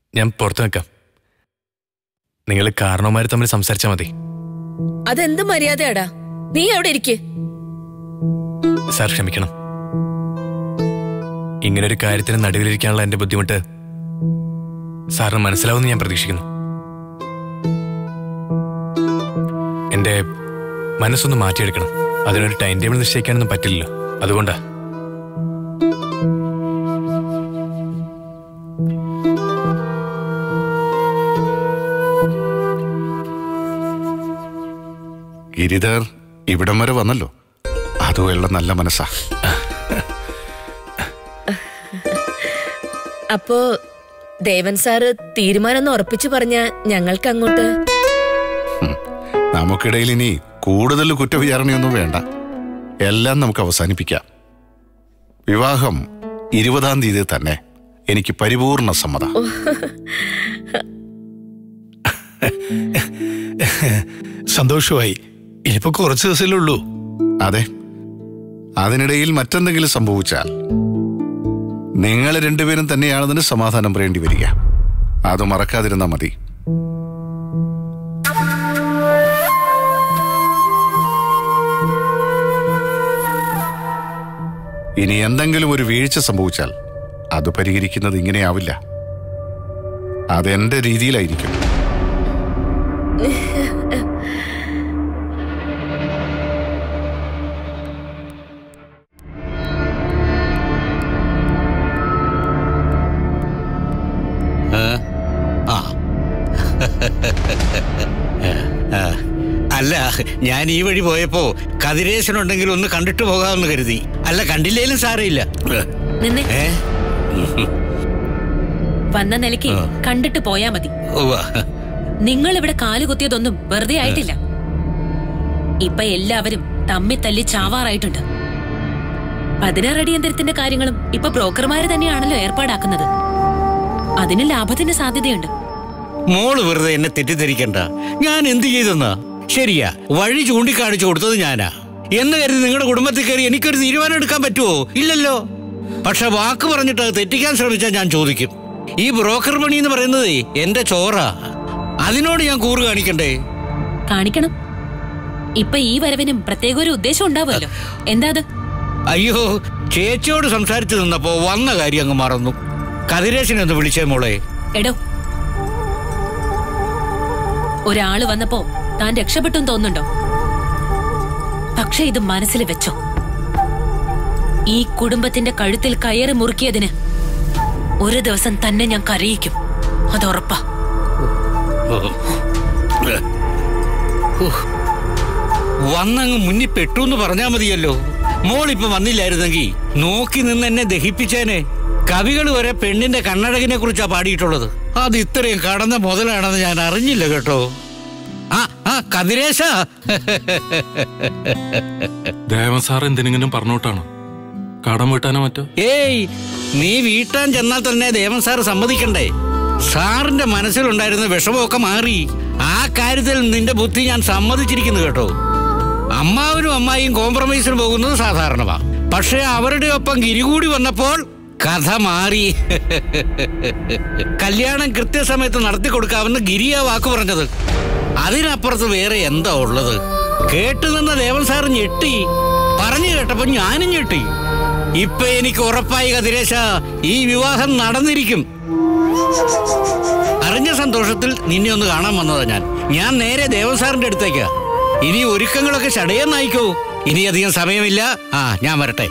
ഞാൻ പുറത്തു നിൽക്കാം നിങ്ങൾ കാരണവന്മാർ തമ്മിൽ സംസാരിച്ചാൽ മതി അതെന്ത് മര്യാദയാടാ നീ അവിടെ ഇരിക്ക് സാർ ക്ഷമിക്കണം ഇങ്ങനൊരു കാര്യത്തിന് നടുവിലിരിക്കാനുള്ള എന്റെ ബുദ്ധിമുട്ട് സാറിന് മനസ്സിലാവുമെന്ന് ഞാൻ പ്രതീക്ഷിക്കുന്നു എന്റെ മനസ്സൊന്ന് മാറ്റിയെടുക്കണം അതിനൊരു ടൈം ടേബിൾ നിശ്ചയിക്കാനൊന്നും പറ്റില്ലല്ലോ അതുകൊണ്ടാ ഗിരിധർ ഇവിടം വരെ വന്നല്ലോ അതുമുള്ള നല്ല മനസ്സാ അപ്പോ ദേവൻ സാറ് തീരുമാനം ഒന്ന് ഉറപ്പിച്ചു പറഞ്ഞ ഞങ്ങൾക്ക് അങ്ങോട്ട് നമുക്കിടയിൽ ഇനി കൂടുതൽ കുറ്റവിചാരണയൊന്നും വേണ്ട എല്ലാം നമുക്ക് അവസാനിപ്പിക്കാം വിവാഹം ഇരുപതാം തീയതി തന്നെ എനിക്ക് പരിപൂർണ സമ്മതം സന്തോഷമായി ഇനിയിപ്പോ കുറച്ച് ദിവസമല്ലേ ഉള്ളൂ അതെ അതിനിടയിൽ മറ്റെന്തെങ്കിലും സംഭവിച്ചാൽ നിങ്ങൾ രണ്ടുപേരും തന്നെയാണെന്നതിന് സമാധാനം പറയേണ്ടി വരിക അത് മറക്കാതിരുന്നാ മതി ഇനി എന്തെങ്കിലും ഒരു വീഴ്ച സംഭവിച്ചാൽ അത് പരിഹരിക്കുന്നത് ഇങ്ങനെയാവില്ല അതെന്റെ രീതിയിലായിരിക്കും ആ ആ. അല്ല ഞാൻ ഈ വഴി പോയപ്പോ കതിരേശനുണ്ടെങ്കിൽ ഒന്ന് കണ്ടിട്ട് പോകാമെന്ന് കരുതി അല്ല കണ്ടില്ലേലും സാരമില്ല നിന്നെ ഏ വന്ന നിലയ്ക്ക് ആ. കണ്ടിട്ട് പോയാ മതി ഉവ്വ. നിങ്ങൾ ഇവിടെ കാലുകുത്തിയതൊന്നും വെറുതെ ആയിട്ടില്ല ഇപ്പൊ എല്ലാവരും തമ്മി തല്ലി ചാവാറായിട്ടുണ്ട് പതിനാറടിയന്തരത്തിന്റെ കാര്യങ്ങളും ഇപ്പൊ ബ്രോക്കർമാര് തന്നെയാണല്ലോ ഏർപ്പാടാക്കുന്നത് അതിന് ലാഭത്തിന് സാധ്യതയുണ്ട് മോള് വെറുതെ എന്നെ തെറ്റിദ്ധരിക്കണ്ട ഞാൻ എന്ത് ചെയ്തെന്നാ ശരിയാ വഴി ചൂണ്ടിക്കാണിച്ചു കൊടുത്തത് ഞാനാ എന്ന് കരുതി നിങ്ങളുടെ കുടുംബത്തിൽ കയറി എനിക്കൊരു തീരുമാനം എടുക്കാൻ പറ്റുമോ ഇല്ലല്ലോ പക്ഷെ വാക്ക് പറഞ്ഞിട്ട് അത് തെറ്റിക്കാൻ ശ്രമിച്ചാൽ ഞാൻ ചോദിക്കും ഈ ബ്രോക്കർ പണി എന്ന് പറയുന്നത് എന്റെ ചോറാ അതിനോട് ഞാൻ കൂറ് കാണിക്കണ്ടേ കാണിക്കണം ഇപ്പൊ ഈ വരവിനും പ്രത്യേക ഒരു ഉദ്ദേശം ഉണ്ടാവുമല്ലോ എന്താ അത് അയ്യോ ചേച്ചിയോട് സംസാരിച്ചു നിന്നപ്പോ വന്ന കാര്യം അങ്ങ് മറന്നു കതിരേശനെ ഒന്ന് വിളിച്ചേ മോളെ എടോ ഒരാള് വന്നപ്പോ താൻ രക്ഷപ്പെട്ടു തോന്നുന്നുണ്ടോ പക്ഷെ ഇത് മനസ്സിൽ വെച്ചോ ഈ കുടുംബത്തിന്റെ കഴുത്തിൽ കയറി മുറുക്കിയതിന് ഒരു ദിവസം തന്നെ ഞാൻ കരയിക്കും അതുറപ്പാ വന്നങ്ങ് മുന്നിൽ പെട്ടു എന്ന് പറഞ്ഞാ മതിയല്ലോ മോളിപ്പൊ വന്നില്ലായിരുന്നെങ്കി നോക്കി നിന്ന് എന്നെ ദഹിപ്പിച്ചേനെ കവികൾ വരെ പെണ്ണിന്റെ കണ്ണഴകിനെ കുറിച്ചാ പാടിയിട്ടുള്ളത് അത് ഇത്രയും കടന്ന മുതലാണെന്ന് ഞാൻ അറിഞ്ഞില്ല കേട്ടോ ആ ആ കതിരേശ ദേവൻ സാർ എന്തിനെങ്കിലും പറഞ്ഞോട്ടാണ് കടം വീട്ടാനോ മറ്റോ ഏയ് നീ വീട്ടാൻ ചെന്നാൽ തന്നെ ദേവൻ സാർ സമ്മതിക്കണ്ടേ സാറിന്റെ മനസ്സിലുണ്ടായിരുന്ന വിഷമമൊക്കെ മാറി ആ കാര്യത്തിൽ നിന്റെ ബുദ്ധി ഞാൻ സമ്മതിച്ചിരിക്കുന്നു കേട്ടോ അമ്മാവനും അമ്മായിയും കോംപ്രമൈസിന് പോകുന്നത് സാധാരണമാ പക്ഷെ അവരുടെ ഒപ്പം ഗിരികൂടി വന്നപ്പോൾ കഥ മാറി കല്യാണം കൃത്യസമയത്ത് നടത്തി കൊടുക്കാമെന്ന് ഗിരിയാ വാക്ക് പറഞ്ഞത് അതിനപ്പുറത്ത് വേറെ എന്താ ഉള്ളത് കേട്ടു നിന്ന ദേവൻ സാർ ഞെട്ടി പറഞ്ഞു കേട്ടപ്പോ ഞാനും ഞെട്ടി ഇപ്പൊ എനിക്ക് ഉറപ്പായി കതിരേശ ഈ വിവാഹം നടന്നിരിക്കും അറിഞ്ഞ സന്തോഷത്തിൽ നിന്നെ ഒന്ന് കാണാൻ വന്നതാ ഞാൻ ഞാൻ നേരെ ദേവൻ സാറിന്റെ അടുത്തേക്കാ ഇനി ഒരുക്കങ്ങളൊക്കെ ചടയെന്നായിക്കോ ഇനി അധികം സമയമില്ല ആ ഞാൻ വരട്ടെ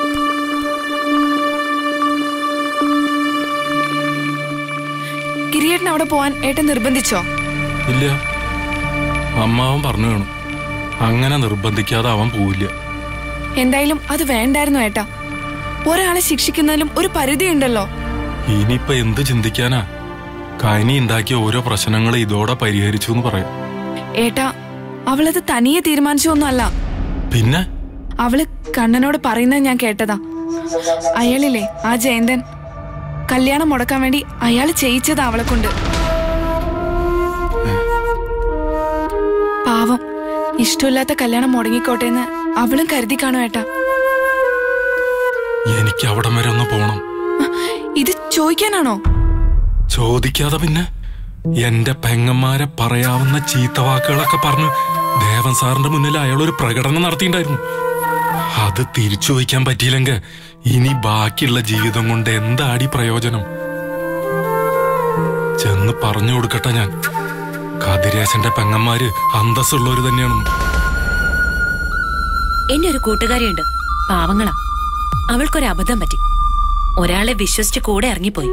കിരീടൻ അവിടെ പോവാൻ ഏട്ടൻ നിർബന്ധിച്ചോ ഇല്ല അമ്മാവൻ പറഞ്ഞു കാണും അങ്ങനെ നിർബന്ധിക്കാതെ അവൻ പോവില്ല എന്തായാലും അത് വേണ്ടായിരുന്നു ഏട്ടാ ഒരാളെ ശിക്ഷിക്കുന്നതിലും ഒരു പരിധിയുണ്ടല്ലോ ഇനിയിപ്പൊ എന്ത് ചിന്തിക്കാനാ കനി ഉണ്ടാക്കിയ ഓരോ പ്രശ്നങ്ങൾ ഇതോടെ പരിഹരിച്ചു എന്ന് പറയാം ഏട്ടാ അവളത് തനിയെ തീരുമാനിച്ചൊന്നുമല്ല പിന്നെ അവള് കണ്ണനോട് പറയുന്നത് ഞാൻ കേട്ടതാ അയാളില്ലേ ആ ജയന്തൻ കല്യാണം മുടക്കാൻ വേണ്ടി അയാൾ ചെയ്യിച്ചതാ അവളെ കൊണ്ട് പാവം ഇഷ്ടമില്ലാത്ത കല്യാണം മുടങ്ങിക്കോട്ടെ എന്ന് അവളും കരുതി കാണും ഏട്ടാ എനിക്ക് അവിടം വരെ ഒന്ന് പോണം ഇത് ചോദിക്കാനാണോ ചോദിക്കാതെ പിന്നെ എന്റെ പെങ്ങന്മാരെ പറയാവുന്ന ചീത്ത വാക്കുകളൊക്കെ പറഞ്ഞ് ദേവൻ സാറിന്റെ മുന്നിൽ അയാൾ ഒരു പ്രകടനം നടത്തിയിട്ടുണ്ടായിരുന്നു അത് തിരിച്ചു വയ്ക്കാൻ പറ്റിയില്ലെങ്കിൽ ഇനി ബാക്കിയുള്ള ജീവിതം കൊണ്ട് എന്താടി പ്രയോജനം ചെന്ന് പറഞ്ഞു കൊടുക്കട്ടെ ഞാൻ കതിരേശന്റെ പെങ്ങന്മാര് അന്തസ്സുള്ളവര് തന്നെയാണെന്ന് എന്റെ ഒരു കൂട്ടുകാരിയുണ്ട് പാവങ്ങളാ അവൾക്കൊരു അബദ്ധം പറ്റി ഒരാളെ വിശ്വസിച്ച് കൂടെ ഇറങ്ങിപ്പോയി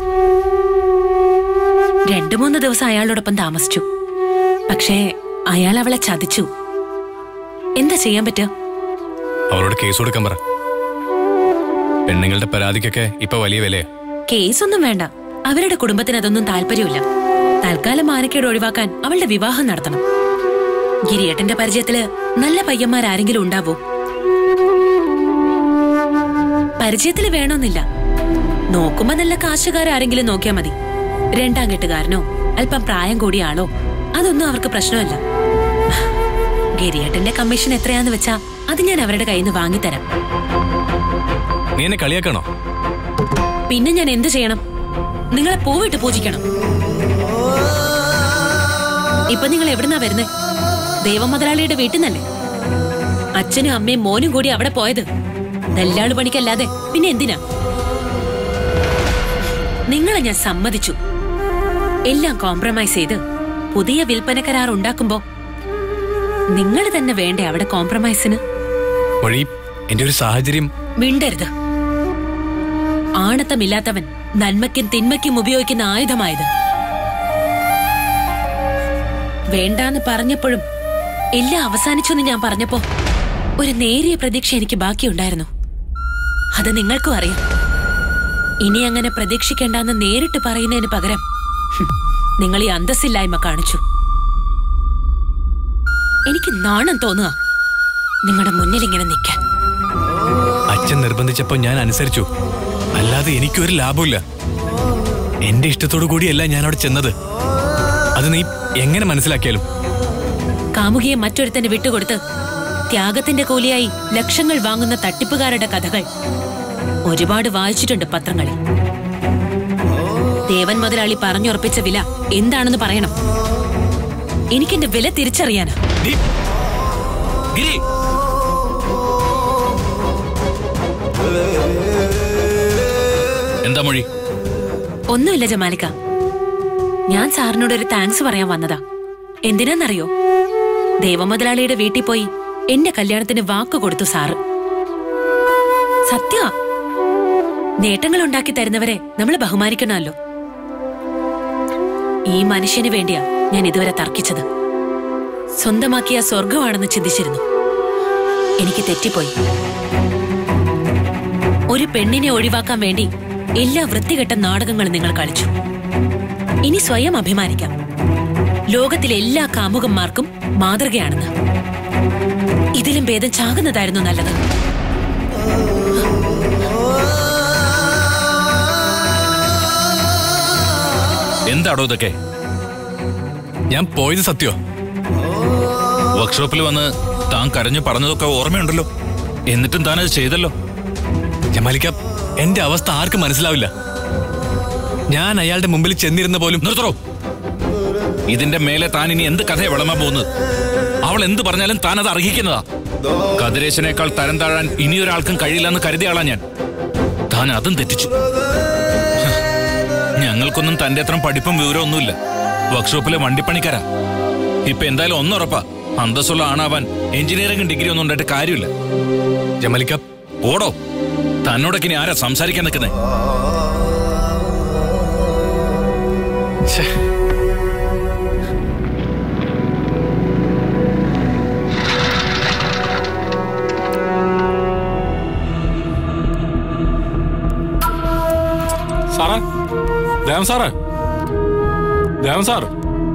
രണ്ടു മൂന്ന് ദിവസം അയാളോടൊപ്പം താമസിച്ചു പക്ഷേ അയാൾ അവളെ ചതിച്ചു എന്താ ചെയ്യാൻ പറ്റുക അവരോട് കേസ് കൊടുക്കാൻ പറ പെണ്ണുങ്ങളുടെ പരാതിക്കൊക്കെ ഇപ്പൊ വലിയ വിലയാ കേസൊന്നും വേണ്ട അവരുടെ കുടുംബത്തിന് അതൊന്നും താല്പര്യമില്ല തൽക്കാലം മാനക്കേട് ഒഴിവാക്കാൻ അവളുടെ വിവാഹം നടത്തണം ഗിരിയേട്ടന്റെ പരിചയത്തില് നല്ല പയ്യന്മാരാരെങ്കിലും ഉണ്ടാവോ പരിചയത്തില് വേണമെന്നില്ല നോക്കുമ്പോ നല്ല കാശുകാരാരെങ്കിലും നോക്കിയാ മതി രണ്ടാം കെട്ടുകാരനോ അല്പം പ്രായം കൂടിയ ആളോ അതൊന്നും അവർക്ക് പ്രശ്നമല്ല ഗിരിയേട്ടന്റെ കമ്മീഷൻ എത്രയാന്ന് വെച്ചാ അത് ഞാൻ അവരുടെ കയ്യിൽ നിന്ന് വാങ്ങിത്തരാം നീ എന്നെ കളിയാക്കണോ പിന്നെ ഞാൻ എന്ത് ചെയ്യണം നിങ്ങളെ പൂവിട്ട് പൂജിക്കണം ഇപ്പൊ നിങ്ങൾ എവിടുന്നാ വരുന്നേ ദേവമുതലാളിയുടെ വീട്ടിൽ നിന്നല്ലേ അച്ഛനും അമ്മയും മോനും കൂടി അവിടെ പോയത് ദല്ലാള് പണിക്കല്ലാതെ പിന്നെ എന്തിനാ നിങ്ങളെ ഞാൻ സമ്മതിച്ചു എല്ലാം കോംപ്രമൈസ് ചെയ്ത് പുതിയ വിൽപ്പന കരാർ ഉണ്ടാക്കുമ്പോ നിങ്ങൾ തന്നെ വേണ്ടേ അവിടെ കോംപ്രമൈസിന് വഴി എന്റെ ഒരു സാഹചര്യം മിണ്ടരുത് ആണത്തമില്ലാത്തവൻ നന്മയ്ക്കും തിന്മയ്ക്കും ഉപയോഗിക്കുന്ന ആയുധമായത് വേണ്ടാന്ന് പറഞ്ഞപ്പോഴും എല്ലാം അവസാനിച്ചെന്ന് ഞാൻ പറഞ്ഞപ്പോ ഒരു നേരിയ പ്രതീക്ഷ എനിക്ക് ബാക്കിയുണ്ടായിരുന്നു അത് നിങ്ങൾക്കും അറിയാം ഇനി അങ്ങനെ പ്രതീക്ഷിക്കേണ്ടെന്ന് നേരിട്ട് പറയുന്നതിന് പകരം ഹും, നിങ്ങൾ ഈ അന്തസ്സില്ലായ്മ കാണിച്ചു എനിക്ക് നാണം തോന്നുക നിങ്ങളുടെ മുന്നിൽ ഇങ്ങനെ നിൽക്കാൻ അച്ഛൻ നിർബന്ധിച്ചപ്പോ ഞാൻ അനുസരിച്ചു അല്ലാതെ എനിക്കൊരു ലാഭമില്ല എന്റെ ഇഷ്ടത്തോടു കൂടിയല്ല ഞാൻ അവിടെ ചെന്നത് അത് നീ എങ്ങനെ മനസ്സിലാക്കിയാലും കാമുകിയെ മറ്റൊരുത്തന് വിട്ടുകൊടുത്ത് ത്യാഗത്തിന്റെ കൂലിയായി ലക്ഷങ്ങൾ വാങ്ങുന്ന തട്ടിപ്പുകാരുടെ കഥകൾ ഒരുപാട് വായിച്ചിട്ടുണ്ട് പത്രങ്ങളിൽ ദേവൻ മുതലാളി പറഞ്ഞുറപ്പിച്ച വില എന്താണെന്ന് പറയണം എനിക്കെന്റെ വില തിരിച്ചറിയാനാ നീ- ഗിരി എന്താ മൊഴി ഒന്നുമില്ല ജമാലിക്ക ഞാൻ സാറിനോട് ഒരു താങ്ക്സ് പറയാൻ വന്നതാ എന്തിനാന്നറിയോ ദേവമുതലാളിയുടെ വീട്ടിൽ പോയി എന്റെ കല്യാണത്തിന് വാക്ക് കൊടുത്തു സാറ് സത്യ നേട്ടങ്ങൾ ഉണ്ടാക്കി തരുന്നവരെ നമ്മൾ ബഹുമാനിക്കണമല്ലോ ഈ മനുഷ്യന് വേണ്ടിയാ ഞാൻ ഇതുവരെ തർക്കിച്ചത് സ്വന്തമാക്കിയ സ്വർഗമാണെന്ന് ചിന്തിച്ചിരുന്നു എനിക്ക് തെറ്റിപ്പോയി ഒരു പെണ്ണിനെ ഒഴിവാക്കാൻ വേണ്ടി എല്ലാ വൃത്തികെട്ട നാടകങ്ങളും നിങ്ങൾ കളിച്ചു ഇനി സ്വയം അഭിമാനിക്കാം ലോകത്തിലെ എല്ലാ കാമുകന്മാർക്കും മാതൃകയാണെന്ന് ഇതിലും ഭേദം ചാകുന്നതായിരുന്നു നല്ലത് എന്താടോ ഇതൊക്കെ ഞാൻ പോയത് സത്യോ വർക്ക്ഷോപ്പിൽ വന്ന് താൻ കരഞ്ഞു പറഞ്ഞതൊക്കെ ഓർമ്മയുണ്ടല്ലോ എന്നിട്ടും താനത് ചെയ്തല്ലോ ജമാലിക്ക എന്റെ അവസ്ഥ ആർക്കും മനസ്സിലാവില്ല ഞാൻ അയാളുടെ മുമ്പിൽ ചെന്നിരുന്ന പോലും നിർത്തറോ ഇതിന്റെ മേലെ താൻ ഇനി എന്ത് കഥയെ വിളമ്പാൻ പോകുന്നത് അവൾ എന്ത് പറഞ്ഞാലും താൻ അത് അർഹിക്കുന്നതാ കതിരേശനേക്കാൾ തരം താഴാൻ ഇനിയൊരാൾക്കും കഴിയില്ലെന്ന് കരുതിയ ആളാ ഞാൻ താൻ അതും തെറ്റിച്ചു ഹ്. ഞങ്ങൾക്കൊന്നും തന്റെ അത്ര പഠിപ്പും വിവരവും ഒന്നുമില്ല വർക്ക്ഷോപ്പിലെ വണ്ടിപ്പണിക്കാരാ ഇപ്പൊ എന്തായാലും ഒന്നുറപ്പാ അന്തസ്സുള്ള ആണാവാൻ എഞ്ചിനീയറിംഗും ഡിഗ്രി ഒന്നും ഉണ്ടായിട്ട് കാര്യമില്ല ജമാലിക്ക ഓടോ തന്നോടൊക്കെ ഇനി ആരാ സംസാരിക്കാൻ നിൽക്കുന്നേ ഛേ. സാറേ ദേവൻ സാറേ ദേവൻ സാർ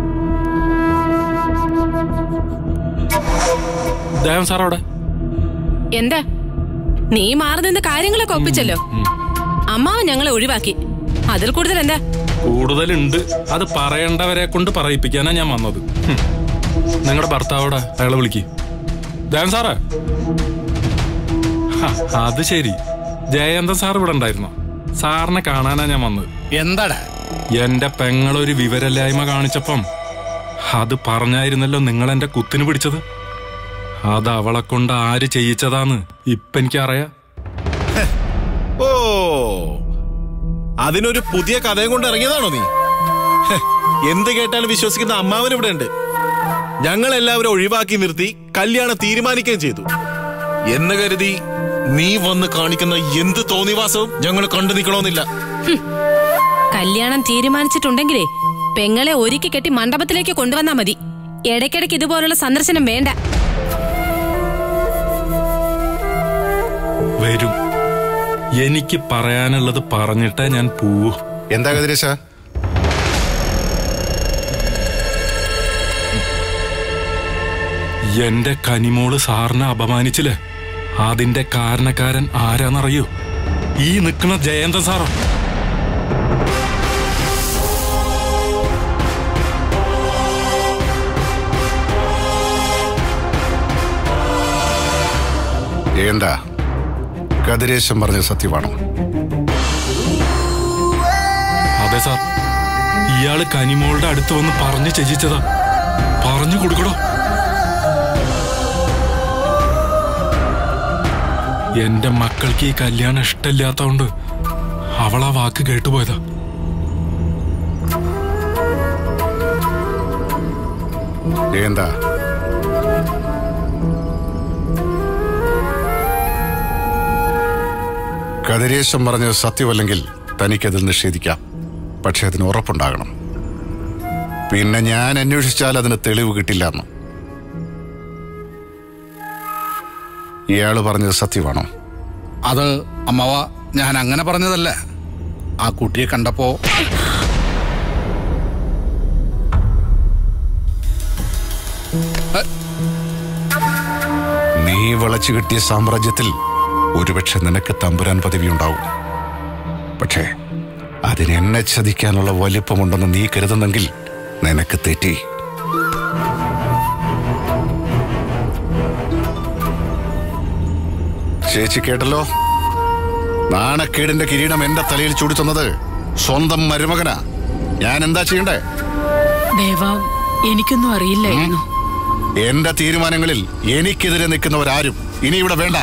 ദേവൻ സാർ അവിടെ എന്താ നീ മാറി നിന്ന് കാര്യങ്ങളൊക്കെ ഒപ്പിച്ചല്ലോ അമ്മാവൻ ഞങ്ങളെ ഒഴിവാക്കി അതിൽ കൂടുതൽ എന്താ കൂടുതലുണ്ട് അത് പറയേണ്ടവരെ കൊണ്ട് പറയിപ്പിക്കാനാ ഞാൻ വന്നത് നിങ്ങളുടെ ഭർത്താവോടെ അയാളെ വിളിക്ക് ദേവൻ സാറേ ഹ, അത് ശരി ജയന്തൻ സാർ ഇവിടെ ഉണ്ടായിരുന്നോ സാറിനെ കാണാനാ ഞാൻ വന്നത് എന്താടാ എന്റെ പെങ്ങളൊരു വിവരല്ലായ്മ കാണിച്ചപ്പം അത് പറഞ്ഞായിരുന്നല്ലോ നിങ്ങൾ എന്റെ കുത്തിന് പിടിച്ചത് അത് അവളെ കൊണ്ട് ആര് ചെയ്യിച്ചതാന്ന് ഇപ്പൊ എനിക്കറിയാം ഓ അതിനൊരു പുതിയ കഥയും കൊണ്ട് ഇറങ്ങിയതാണോ നീ ഹെ, എന്ത് കേട്ടാലും വിശ്വസിക്കുന്ന അമ്മാവൻ ഇവിടെ ഉണ്ട് ഞങ്ങൾ എല്ലാവരും ഒഴിവാക്കി നിർത്തി കല്യാണം തീരുമാനിക്കുകയും ചെയ്തു എന്ന് കരുതി നീ വന്ന് കാണിക്കുന്ന എന്ത് തോന്നിവാസവും ഞങ്ങൾ കണ്ടു നിൽക്കണമെന്നില്ല കല്യാണം തീരുമാനിച്ചിട്ടുണ്ടെങ്കിലേ പെങ്ങളെ ഒരുക്കി കെട്ടി മണ്ഡപത്തിലേക്ക് കൊണ്ടുവന്നാ മതി ഇടയ്ക്കിടയ്ക്ക് ഇതുപോലുള്ള സന്ദർശനം വേണ്ട വരും എനിക്ക് പറയാനുള്ളത് പറഞ്ഞിട്ടേ ഞാൻ പോവൂ എന്താ കതിരേശ എന്റെ കനിമോള് സാറിനെ അപമാനിച്ചില്ലേ അതിന്റെ കാരണക്കാരൻ ആരാന്നറിയോ ഈ നിൽക്കുന്ന ജയന്തൻ സാറോ എന്താ കതിരേശൻ പറഞ്ഞ സത്യമാണോ അതെ സാർ ഇയാള് കനിമോളുടെ അടുത്ത് വന്ന് പറഞ്ഞു ചെയ്യിച്ചതാ പറഞ്ഞു കൊടുക്കടോ എന്റെ മക്കൾക്ക് ഈ കല്യാണം ഇഷ്ടമില്ലാത്തോണ്ട് അവളാ വാക്ക് കേട്ടുപോയതാ എന്താ കതിരേശൻ പറഞ്ഞത് സത്യമല്ലെങ്കിൽ തനിക്കതിൽ നിഷേധിക്കാം പക്ഷെ അതിന് ഉറപ്പുണ്ടാകണം പിന്നെ ഞാൻ അന്വേഷിച്ചാൽ അതിന് തെളിവ് കിട്ടില്ല എന്ന് ഇയാള് പറഞ്ഞത് സത്യമാണോ അത് അമ്മവ ഞാൻ അങ്ങനെ പറഞ്ഞതല്ല ആ കുട്ടിയെ കണ്ടപ്പോ നീ വിളച്ചു കിട്ടിയ സാമ്രാജ്യത്തിൽ ഒരുപക്ഷെ നിനക്ക് തമ്പുരാൻ പദവിയുണ്ടാവും പക്ഷേ അതിന് എന്നെ ചതിക്കാനുള്ള വലിപ്പമുണ്ടെന്ന് നീ കരുതുന്നെങ്കിൽ നിനക്ക് തെറ്റി ചേച്ചി കേട്ടല്ലോ നാണക്കേടിന്റെ കിരീടം എന്റെ തലയിൽ ചൂടിത്തുന്നത് സ്വന്തം മരുമകനാ ഞാൻ എന്താ ചെയ്യണ്ടേ ദേവ എനിക്കൊന്നും അറിയില്ലായിരുന്നു എന്റെ തീരുമാനങ്ങളിൽ എനിക്കെതിരെ നിൽക്കുന്നവരാരും ഇനി ഇവിടെ വേണ്ട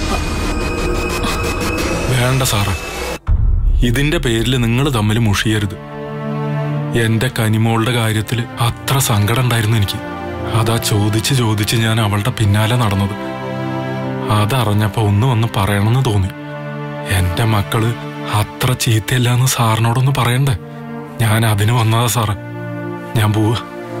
വേണ്ട സാറേ ഇതിന്റെ പേരിൽ നിങ്ങൾ തമ്മിൽ മുഷിയരുത് എന്റെ കനിമോളുടെ കാര്യത്തിൽ അത്ര സങ്കടം ഉണ്ടായിരുന്നു എനിക്ക് അതാ ചോദിച്ച് ചോദിച്ച് ഞാൻ അവളുടെ പിന്നാലെ നടന്നത് അതറിഞ്ഞപ്പോ ഒന്ന് വന്ന് പറയണമെന്ന് തോന്നി എന്റെ മക്കള് അത്ര ചീത്തയല്ലാന്ന് സാറിനോടൊന്ന് പറയണ്ടേ ഞാൻ അതിന് വന്നതാ സാറ് ഞാൻ പോവാ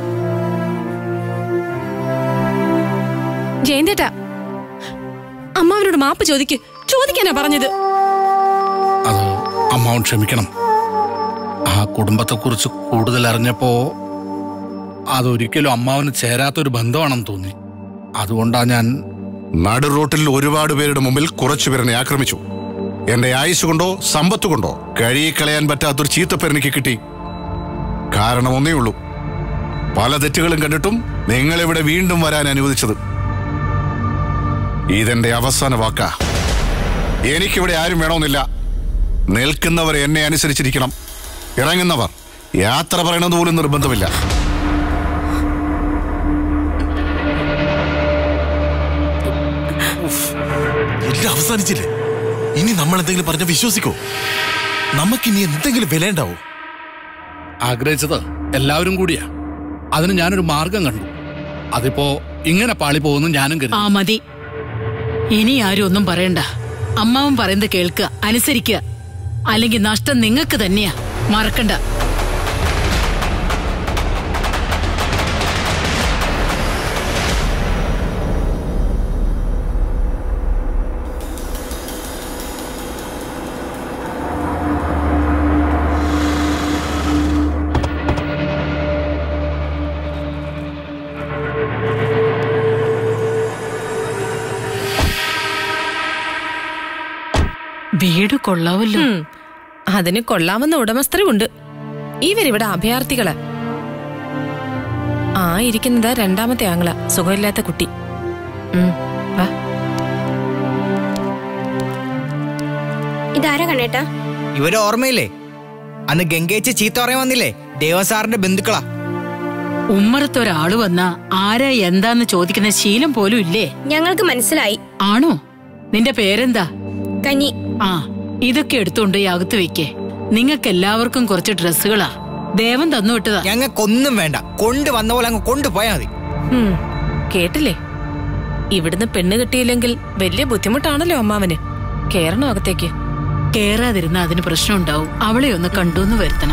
ജയന്തേട്ടാ അമ്മാവനോട് മാപ്പ് ചോദിക്ക് ചോദിക്കാനാ പറഞ്ഞത് അത് അമ്മാവൻ ക്ഷമിക്കണം ആ കുടുംബത്തെക്കുറിച്ച് കൂടുതൽ അറിഞ്ഞപ്പോ അതൊരിക്കലും അമ്മാവന് ചേരാത്തൊരു ബന്ധമാണെന്ന് തോന്നി അതുകൊണ്ടാ ഞാൻ നടു റോട്ടിൽ ഒരുപാട് പേരുടെ മുമ്പിൽ കുറച്ചു പേരെന്നെ ആക്രമിച്ചു എന്റെ ആയുസ് കൊണ്ടോ സമ്പത്ത് കൊണ്ടോ കഴുകിക്കളയാൻ പറ്റാത്തൊരു ചീത്തപ്പേര് എനിക്ക് കിട്ടി കാരണം ഒന്നേ ഉള്ളൂ പല തെറ്റുകളും കണ്ടിട്ടും നിങ്ങളിവിടെ വീണ്ടും വരാൻ അനുവദിച്ചത് ഇതെന്റെ അവസാന വാക്കാ എനിക്കിവിടെ ആരും വേണമെന്നില്ല നിൽക്കുന്നവർ എന്നെ അനുസരിച്ചിരിക്കണം ഇറങ്ങുന്നവർ യാത്ര പറയണമെന്ന് പോലും നിർബന്ധമില്ല എല്ലാം അവസാനിച്ചില്ലേ ഇനി നമ്മൾ എന്തെങ്കിലും പറഞ്ഞ വിശ്വസിക്കോ നമുക്കിനി എന്തെങ്കിലും വില ഉണ്ടാവോ ആഗ്രഹിച്ചത് എല്ലാവരും കൂടിയാ അതിന് ഞാനൊരു മാർഗം കണ്ടു അതിപ്പോ ഇങ്ങനെ പാളി പോകുന്നു ഞാനും ആ കരുതി മതി ഇനി ആരും ഒന്നും പറയണ്ട അമ്മാവൻ പറയുന്നത് കേൾക്കുക അനുസരിക്കുക അല്ലെങ്കിൽ നഷ്ടം നിങ്ങൾക്ക് തന്നെയാ മറക്കണ്ട വീട് കൊള്ളാവല്ലോ ഉം. അതിന് കൊള്ളാമെന്ന ഉടമസ്ഥരുമുണ്ട് ഇവരിവിടെ അഭയാർത്ഥികള് ആ ഇരിക്കുന്നത് രണ്ടാമത്തെ ആങ്ങള സുഖമില്ലാത്ത കുട്ടി ഉം, വാ ഇതാരാ കണ്ണേട്ടാ ഇവരെ ഓർമ്മയില്ലേ അന്ന് ഗംഗേച്ച് ചീത്ത പറയാൻ വന്നില്ലേ ദേവസാറിന്റെ ബന്ധുക്കളാ ഉമ്മറത്തൊരാള് വന്നാ ആരാ എന്താന്ന് ചോദിക്കുന്ന ശീലം പോലും ഇല്ലേ ഞങ്ങൾക്ക് മനസ്സിലായി ആണോ നിന്റെ പേരെന്താ കനി ആ ഇതൊക്കെ എടുത്തോണ്ട് ഈ അകത്ത് വെക്കേ നിങ്ങൾക്ക് എല്ലാവർക്കും കുറച്ച് ഡ്രസ്സുകളാ ദേവൻ തന്നു വിട്ടതാ ഞങ്ങൾക്കൊന്നും വേണ്ട കൊണ്ടുവന്ന പോലെ അങ്ങ് കൊണ്ടുപോയാ മതി ഉം, കേട്ടില്ലേ ഇവിടുന്ന് പെണ്ണ് കിട്ടിയില്ലെങ്കിൽ വലിയ ബുദ്ധിമുട്ടാണല്ലോ അമ്മാവന് കേറണോ അകത്തേക്ക് കേറാതിരുന്ന അതിന് പ്രശ്നം ഉണ്ടാവും അവളെ ഒന്ന് കണ്ടുന്ന് വരുത്തണം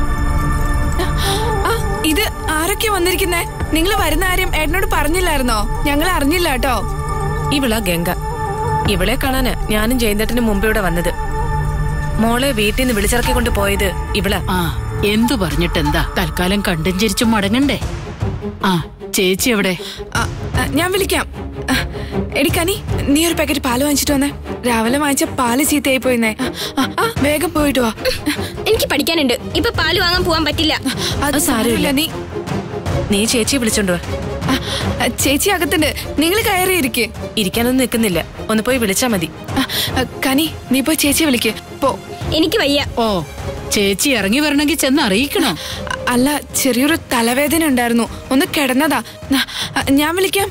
ആ ഇത് ആരൊക്കെ വന്നിരിക്കുന്നേ നിങ്ങൾ വരുന്ന കാര്യം ഏട്ടനോട് പറഞ്ഞില്ലായിരുന്നോ ഞങ്ങൾ അറിഞ്ഞില്ല കേട്ടോ ഇവളാ ഗംഗ ഇവളെ കാണാന് ഞാനും ജയന്തട്ടിന് മുമ്പ് ഇവിടെ വന്നത് മോളെ വീട്ടിൽ നിന്ന് വിളിച്ചിറക്കി കൊണ്ട് പോയത് ഇവളാ ആ എന്തു പറഞ്ഞിട്ടെന്താ തൽക്കാലം കണ്ടും ചിരിച്ചും മടങ്ങണ്ടേ ആ ചേച്ചി എവിടെ ആ, ആ, ഞാൻ വിളിക്കാം ആ, എടി കനി നീ ഒരു പാക്കറ്റ് പാല് വാങ്ങിച്ചിട്ട് വന്നേ രാവിലെ വാങ്ങിച്ച പാല് ചീത്തയായി പോയിന്നേ ആ, ആ, വേഗം പോയിട്ട് വാ എനിക്ക് പഠിക്കാനുണ്ട് ഇപ്പൊ പാല് വാങ്ങാൻ പോവാൻ പറ്റില്ല അത് സാരമില്ല നീ നീ ചേച്ചിയെ വിളിച്ചോണ്ട് വാ ആ, ആ, ചേച്ചി അകത്തുണ്ട് നിങ്ങൾ കയറിയിരിക്കേ ഇരിക്കാനൊന്നും നിൽക്കുന്നില്ല ഒന്ന് പോയി വിളിച്ചാ മതി കനി നീ പോയി ചേച്ചി വിളിക്ക് പോ എനിക്ക് വയ്യ ഓ ചേച്ചി ഇറങ്ങി വരണമെങ്കിൽ ചെന്ന് അറിയിക്കണം അല്ല ചെറിയൊരു തലവേദന ഉണ്ടായിരുന്നു ഒന്ന് കിടന്നതാ ന- ആ, ഞാൻ വിളിക്കാം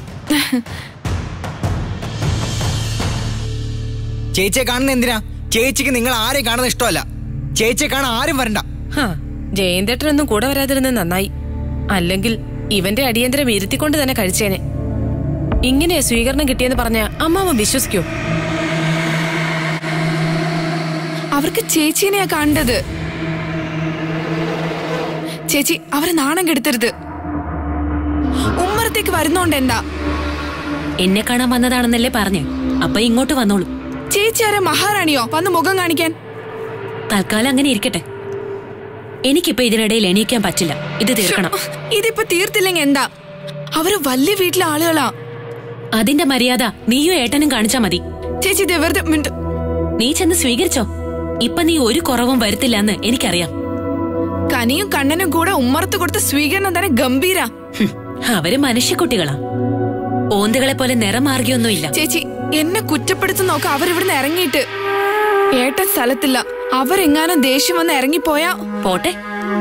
ചേച്ചിയെ കാണുന്ന എന്തിനാ ചേച്ചിക്ക് നിങ്ങൾ ആരെയും കാണുന്ന ഇഷ്ടമല്ല ചേച്ചിയെ കാണാൻ ആരും വരണ്ട ഹാ ജയന്തേട്ടനൊന്നും കൂടെ വരാതിരുന്നത് നന്നായി അല്ലെങ്കിൽ ഇവന്റെ അടിയന്തരം ഇരുത്തിക്കൊണ്ട് തന്നെ കഴിച്ചേനെ ഇങ്ങനെ സ്വീകരണം കിട്ടിയെന്ന് പറഞ്ഞ അമ്മാവൻ വിശ്വസിക്കോ അവർക്ക് ചേച്ചീനെയാ കണ്ടത് ചേച്ചി അവരെ നാണം കെടുത്തരുത് ഉമ്മറത്തേക്ക് വരുന്നോണ്ട് എന്താ എന്നെ കാണാൻ വന്നതാണെന്നല്ലേ പറഞ്ഞേ അപ്പൊ ഇങ്ങോട്ട് വന്നോളൂ ചേച്ചി ആരാ മഹാറാണിയോ വന്ന് മുഖം കാണിക്കാൻ തൽക്കാലം അങ്ങനെ ഇരിക്കട്ടെ എനിക്കിപ്പോ ഇതിനിടയിൽ എണീക്കാൻ പറ്റില്ല ഇത് തീർക്കണം ഇതിപ്പോ തീർത്തില്ലെങ്കിൽ എന്താ അവര് വലിയ വീട്ടിലെ ആളുകളാ അതിന്റെ മര്യാദ നീയും ഏട്ടനും കാണിച്ചാ മതി ചേച്ചി ഇത് വെറുതെ മിണ്ട- നീ ചെന്ന് സ്വീകരിച്ചോ ഇപ്പൊ നീ ഒരു കുറവും വരുത്തില്ലെന്ന് എനിക്കറിയാം കനിയും കണ്ണനും കൂടെ ഉമ്മറത്ത് കൊടുത്ത സ്വീകരണം തന്നെ ഗംഭീര ഹും, അവര് മനുഷ്യക്കുട്ടികളാ ഓന്തുകളെ പോലെ നിറം മാർഗിയൊന്നുമില്ല ചേച്ചി എന്നെ കുറ്റപ്പെടുത്തി നോക്ക അവരിവിടുന്ന് ഇറങ്ങിയിട്ട് ഏട്ടൻ സ്ഥലത്തില്ല അവരെങ്ങാനും ദേഷ്യം വന്ന് ഇറങ്ങിപ്പോയാ പോട്ടെ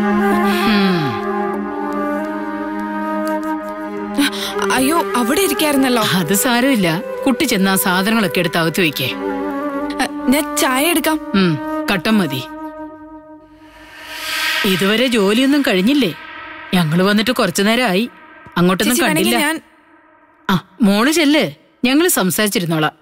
അയ്യോ അവിടെ ഇരിക്കായിരുന്നല്ലോ അത് സാരമില്ല കുട്ടി ചെന്ന് ആ സാധനങ്ങളൊക്കെ എടുത്ത് അകത്ത് വെക്കേ ഞാൻ ചായ എടുക്കാം ഉം കട്ടം മതി ഇതുവരെ ജോലിയൊന്നും കഴിഞ്ഞില്ലേ ഞങ്ങള് വന്നിട്ട് കുറച്ചു നേരമായി അങ്ങോട്ടൊന്നും ചേച്ചി, കണ്ടില്ല വേണമെങ്കിൽ ഞാൻ ആ മോള് ചെല്ല് ഞങ്ങള് സംസാരിച്ചിരുന്നോളാം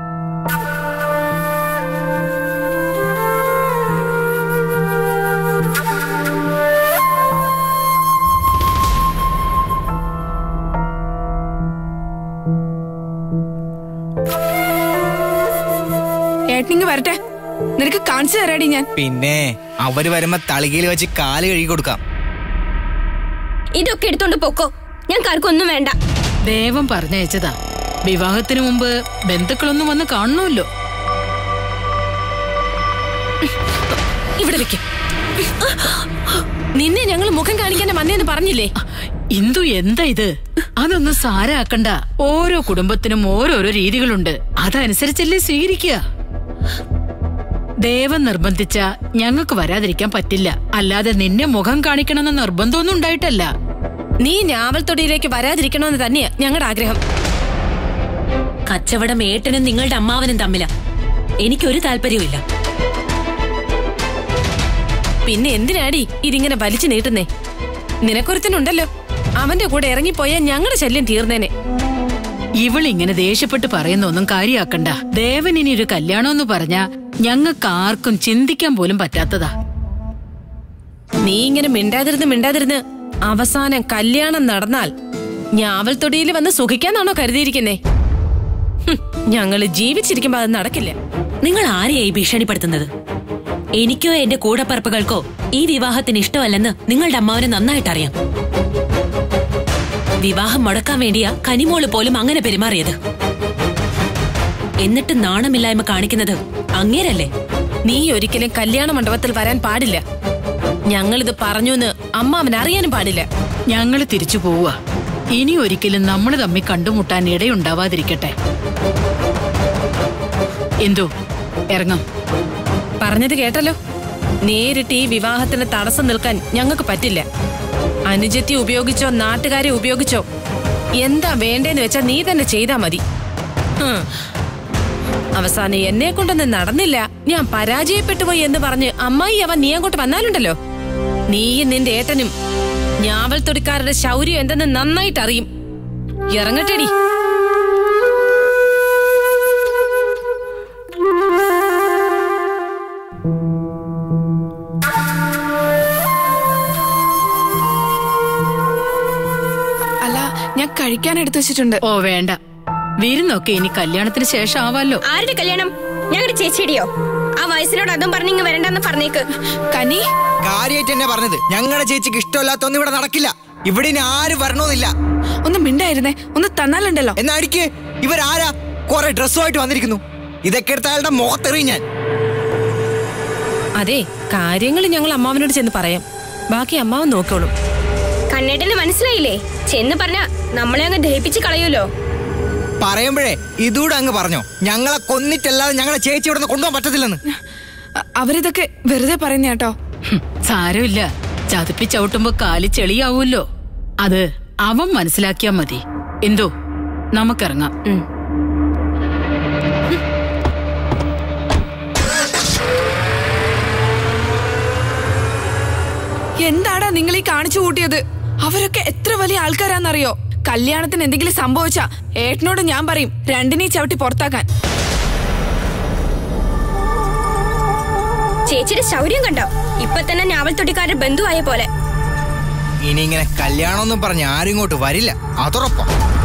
ഏട്ടനിങ് വരട്ടെ നിനക്ക് കാണിച്ചു തരാടി ഞാൻ പിന്നെ അവര് വരുമ്പോ തളികയിൽ വെച്ച് കാല് കഴുകി കൊടുക്കാം ഇതൊക്കെ എടുത്തോണ്ട് പൊക്കോ ഞങ്ങൾക്കാർക്കൊന്നും വേണ്ട ദേവം പറഞ്ഞയച്ചതാ വിവാഹത്തിന് മുമ്പ് ബന്ധുക്കളൊന്നും വന്ന് കാണണമല്ലോ ഇവിടെ വെക്ക് നിന്നെ ഞങ്ങൾ മുഖം കാണിക്കാൻ വന്നേന്ന് പറഞ്ഞില്ലേ ഇന്ദു എന്താ ഇത് അതൊന്നും സാരാക്കണ്ട ഓരോ കുടുംബത്തിനും ഓരോരോ രീതികളുണ്ട് അതനുസരിച്ചല്ലേ സ്വീകരിക്കുക ദേവൻ നിർബന്ധിച്ച ഞങ്ങൾക്ക് വരാതിരിക്കാൻ പറ്റില്ല അല്ലാതെ നിന്നെ മുഖം കാണിക്കണമെന്ന നിർബന്ധമൊന്നും ഉണ്ടായിട്ടല്ല നീ ഞാവൽത്തൊടിയിലേക്ക് വരാതിരിക്കണമെന്ന് തന്നെയാ ഞങ്ങളുടെ ആഗ്രഹം കച്ചവടം ഏട്ടനും നിങ്ങളുടെ അമ്മാവനും തമ്മിലാ എനിക്കൊരു താല്പര്യവുമില്ല പിന്നെ എന്തിനാടി ഇതിങ്ങനെ വലിച്ചു നീട്ടുന്നേ നിനക്കൊരുത്തനുണ്ടല്ലോ അവന്റെ കൂടെ ഇറങ്ങിപ്പോയാൽ ഞങ്ങളുടെ ശല്യം തീർന്നേനെ ഇവളിങ്ങനെ ദേഷ്യപ്പെട്ട് പറയുന്നൊന്നും കാര്യാക്കണ്ട ദേവൻ ഇനി ഒരു കല്യാണം എന്ന് പറഞ്ഞാ ഞങ്ങൾക്ക് ആർക്കും ചിന്തിക്കാൻ പോലും പറ്റാത്തതാ നീ ഇങ്ങനെ മിണ്ടാതിരുന്ന് മിണ്ടാതിരുന്ന് അവസാനം കല്യാണം നടന്നാൽ ഞാവൽത്തൊടിയിൽ വന്ന് സുഖിക്കാന്നാണോ കരുതിയിരിക്കുന്നേ ഹും, ഞങ്ങള് ജീവിച്ചിരിക്കുമ്പോ അത് നടക്കില്ല നിങ്ങൾ ആരെയായി ഭീഷണിപ്പെടുത്തുന്നത് എനിക്കോ എന്റെ കൂടപ്പറപ്പുകൾക്കോ ഈ വിവാഹത്തിന് ഇഷ്ടമല്ലെന്ന് നിങ്ങളുടെ അമ്മാവന് നന്നായിട്ടറിയാം വിവാഹം മുടക്കാൻ വേണ്ടിയാ കനിമോള് പോലും അങ്ങനെ പെരുമാറിയത് എന്നിട്ട് നാണമില്ലായ്മ കാണിക്കുന്നത് അങ്ങേരല്ലേ നീ ഒരിക്കലും കല്യാണ മണ്ഡപത്തിൽ വരാൻ പാടില്ല ഞങ്ങളിത് പറഞ്ഞു എന്ന് അമ്മാവൻ അറിയാനും പാടില്ല ഞങ്ങള് തിരിച്ചു പോവുക ഇനി ഒരിക്കലും നമ്മൾ തമ്മിൽ കണ്ടുമുട്ടാൻ ഇടയുണ്ടാവാതിരിക്കട്ടെ എന്തു ഇറങ്ങാം പറഞ്ഞത് കേട്ടല്ലോ നേരിട്ട് ഈ വിവാഹത്തിന് തടസ്സം നിൽക്കാൻ ഞങ്ങൾക്ക് പറ്റില്ല അനുജത്തി ഉപയോഗിച്ചോ നാട്ടുകാരെ ഉപയോഗിച്ചോ എന്താ വേണ്ടേന്ന് വെച്ചാ നീ തന്നെ ചെയ്താ മതി ഹും. അവസാനം എന്നെ കൊണ്ടൊന്നും നടന്നില്ല ഞാൻ പരാജയപ്പെട്ടു പോയി എന്ന് പറഞ്ഞ് അമ്മായി അവൻ നീ അങ്ങോട്ട് വന്നാലുണ്ടല്ലോ നീയും നിന്റെ ഏട്ടനും ഞാവൽ തൊടിക്കാരുടെ ശൗര്യം എന്തെന്ന് നന്നായിട്ട് അറിയും ഇറങ്ങട്ടെടി അല്ല ഞാൻ കഴിക്കാൻ എടുത്തു വെച്ചിട്ടുണ്ട് ഓ വേണ്ട വിരുന്നൊക്കെ ഇനി കല്യാണത്തിന് ശേഷം ആവാലോ ആരുടെ കല്യാണം ഞങ്ങളുടെ ചേച്ചിയുടെയോ ആ വയസ്സിനോട് അതും പറഞ്ഞിങ്ങ് വരണ്ടെന്ന് പറഞ്ഞേക്ക് കനി കാര്യമായിട്ട് തന്നെ പറഞ്ഞത് ഞങ്ങളുടെ ചേച്ചിക്ക് ഇഷ്ടമില്ലാത്തൊന്നും ഇവിടെ നടക്കില്ല ഇവിടെ ഇനി ആരും വരണമെന്നില്ല ഒന്ന് മിണ്ടായിരുന്നേ ഒന്ന് തന്നാലുണ്ടല്ലോ എന്നാ അടിക്ക് ഇവരാരാ കുറെ ഡ്രസ്സുമായിട്ട് വന്നിരിക്കുന്നു ഇതൊക്കെ എടുത്ത അയാളുടെ മുഖത്തെറിയും ഞാൻ അതെ കാര്യങ്ങൾ ഞങ്ങൾ അമ്മാവനോട് ചെന്ന് പറയാം ബാക്കി അമ്മാവൻ നോക്കോളും കണ്ണേട്ടന് മനസ്സിലായില്ലേ ചെന്ന് പറഞ്ഞ നമ്മളെ അങ്ങ് ദഹിപ്പിച്ച് കളയൂലോ പറയുമ്പോഴേ ഇതൂടെ അങ്ങ് പറഞ്ഞോ ഞങ്ങളെ കൊന്നിട്ടല്ലാതെ ഞങ്ങളെ ചേച്ചി ഇവിടെ നിന്ന് കൊണ്ടുപോകാൻ പറ്റത്തില്ലെന്ന് അ- അവരിതൊക്കെ വെറുതെ പറയുന്ന കേട്ടോ ഹും, സാരമില്ല ചതുപ്പി ചവിട്ടുമ്പോ കാലി ചെളിയാവൂല്ലോ അത് അവൻ മനസ്സിലാക്കിയാ മതി എന്തോ നമുക്കിറങ്ങാം എന്താടാ നിങ്ങൾ ഈ കാണിച്ചു കൂട്ടിയത് അവരൊക്കെ എത്ര വലിയ ആൾക്കാരാന്നറിയോ കല്യാണത്തിന് എന്തെങ്കിലും സംഭവിച്ചാ ഏട്ടനോട് ഞാൻ പറയും രണ്ടിനെയും ചവിട്ടി പുറത്താക്കാൻ ചേച്ചിയുടെ ശൗര്യം കണ്ടോ ഇപ്പൊ തന്നെ ഞാവൽ തൊട്ടിക്കാരുടെ ബന്ധുവായ പോലെ ഇനി ഇങ്ങനെ കല്യാണം ഒന്നും പറഞ്ഞ് ആരും ഇങ്ങോട്ട് വരില്ല അതുറപ്പാ